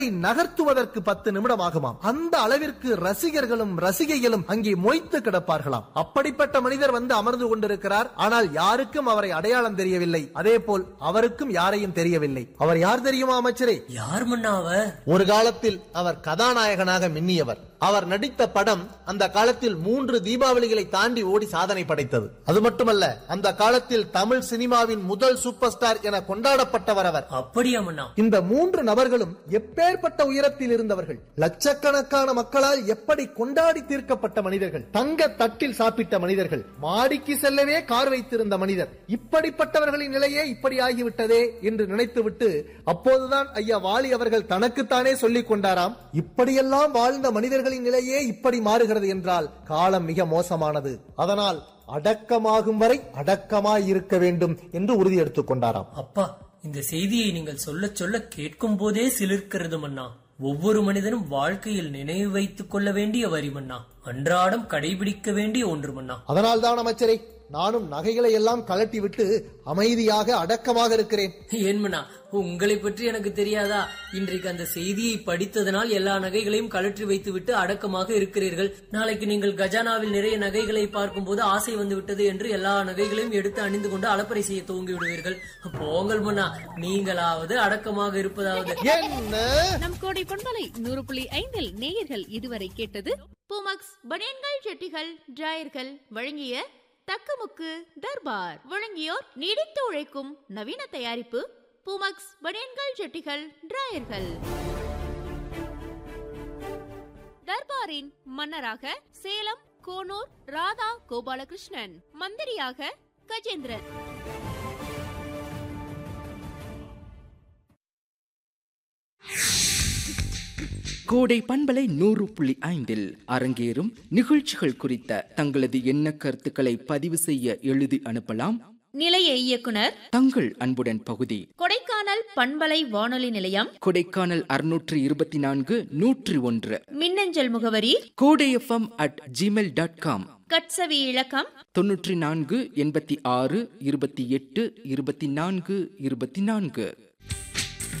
நகர்த்துவதற்கு பத்து நிமிடம் ஆகுமாம் அந்த அளவிற்கு ரசிகர்களும் ரசிகைகளும் அங்கே மொய்த்து கிடப்பார்களாம் அப்படிப்பட்ட மனிதர் வந்து அமர்ந்து கொண்டிருக்கிறார் ஆனால் யாருக்கும் அவரை அடையாளம் தெரியவில்லை அதே போல் அவருக்கும் யாரையும் தெரியவில்லை அவர் யார் தெரியுமா அமைச்சரே யார் மன்னா அவர் ஒரு காலத்தில் அவர் கதாநாயகனாக மின்னியவர் அவர் நடித்த படம் அந்த காலத்தில் மூன்று தீபாவளிகளை தாண்டி ஓடி சாதனை படைத்தது அது மட்டுமல்ல அந்த காலத்தில் தமிழ் சினிமாவின் முதல் சூப்பர் ஸ்டார் என கொண்டாடப்பட்டவர் அவர் அப்படியா மன்னா இந்த மூன்று நபர்களும் எப்பேற்பட்ட உயரத்தில் இருந்தவர்கள் லட்சக்கணக்கான மக்களால் எப்படி கொண்டாடி தீர்க்கப்பட்ட மனிதர்கள் தங்க தட்டில் சாப்பிட்ட மனிதர்கள் மாடிக்கு செல்லவே கார் வைத்திருந்த மனிதர் இப்படிப்பட்டவர்களின் நிலையே இப்படி ஆகிவிட்டதே என்று நினைத்துவிட்டு அப்போதுதான் ஐயா வாலி அவர்கள் தனக்குத்தானே சொல்லிக் கொண்டாராம் இப்படியெல்லாம் வாழ்ந்த மனிதர்களின் நிலையே இப்படி மாறுகிறது என்றால் காலம் மிக மோசமானது அதனால் அடக்கமாகும் வரை அடக்கமாய் இருக்க வேண்டும் என்று உறுதி எடுத்துக் கொண்டாராம் அப்பா இந்த செய்தியை நீங்கள் சொல்ல சொல்ல கேட்கும் போதே சிலிர்க்கிறது மன்னா ஒவ்வொரு மனிதனும் வாழ்க்கையில் நினைவு வைத்துக் கொள்ள வேண்டிய வரி மன்னா அன்றாடம் கடைபிடிக்க வேண்டிய ஒன்று மன்னா அதனால் தான் அமைச்சரே நானும் நகைகளை எல்லாம் கலட்டி விட்டு அமைதியாக அடக்கமாக இருக்கிறேன் ஏன் மன்னா உங்களை பற்றி எனக்கு தெரியாதா இன்றைக்கு அந்த செய்தியை படித்ததனால் எல்லா நகைகளையும் கழற்றி வைத்துவிட்டு அடக்கமாக இருக்கிறீர்கள் நாளைக்கு நீங்கள் கஜானாவில் நிறைய நகைகளை பார்க்கும்போது ஆசை வந்து விட்டது என்று எல்லா நகைகளையும் எடுத்து அணிந்து கொண்டு அலப்பறை செய்ய துவங்கி விடுவீர்கள் போங்கள் மன்னா நீங்களாவது அடக்கமாக இருப்பதாவது என்ன நம் கோடை பொன்மலை நூறு புள்ளி ஐந்தில் நேயர்கள் இதுவரை கேட்டது பூமக்ஸ் பனியன்கள் ஜெட்டிகள் டிராயர்கள் வழங்கிய தக்கமுக்கு தர்பார் வழங்கியோர் நீடித்து உழைக்கும் நவீன தயாரிப்பு பூமக்ஸ் பனியன்கள் ஜெட்டிகள் டிராயர்கள் தர்பாரின் மன்னராக சேலம் கோனூர் ராதா கோபாலகிருஷ்ணன் மந்திரியாக கஜேந்திரன் கோடை பண்பலை நூறு புள்ளி ஐந்தில் அரங்கேறும் நிகழ்ச்சிகள் குறித்த தங்களது எண்ண கருத்துக்களை பதிவு செய்ய எழுதி அனுப்பலாம் நிலைய இயக்குனர் தங்கள் அன்புடன் பகுதி கொடைக்கானல் பண்பலை வானொலி நிலையம் கொடைக்கானல் அறுநூற்று இருபத்தி நான்கு நூற்றி ஒன்று மின்னஞ்சல் முகவரி Kodai FM at Gmail dot com கட்சவி இலக்கம் தொன்னூற்றி நான்கு எண்பத்தி ஆறு இருபத்தி எட்டு இருபத்தி நான்கு இருபத்தி நான்கு